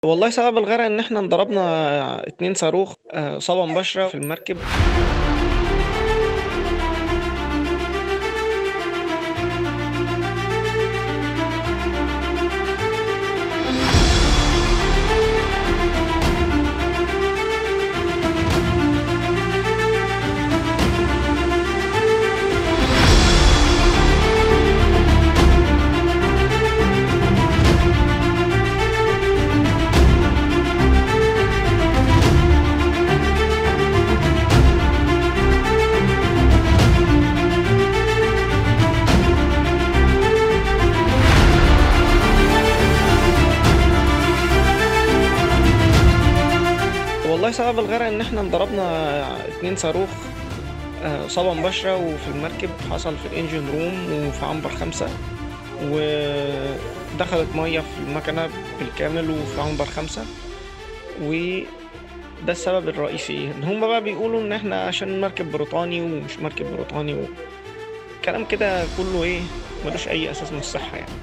والله سبب الغرق إن إحنا انضربنا 2 صاروخ آآ إصابة مباشرة في المركب. والله سبب الغرق إن إحنا انضربنا 2 صاروخ آآ إصابة مباشرة وفي المركب حصل في الengine room وفي عنبر 5 ودخلت مَيّة في المكنة بالكامل وفي عنبر 5 وده السبب الرئيسي. إن هم بقى بيقولوا إن إحنا عشان مركب بريطاني ومش مركب بريطاني و كلام كده كُلّه إيه، ما لوش أي أساس من الصحة يعني.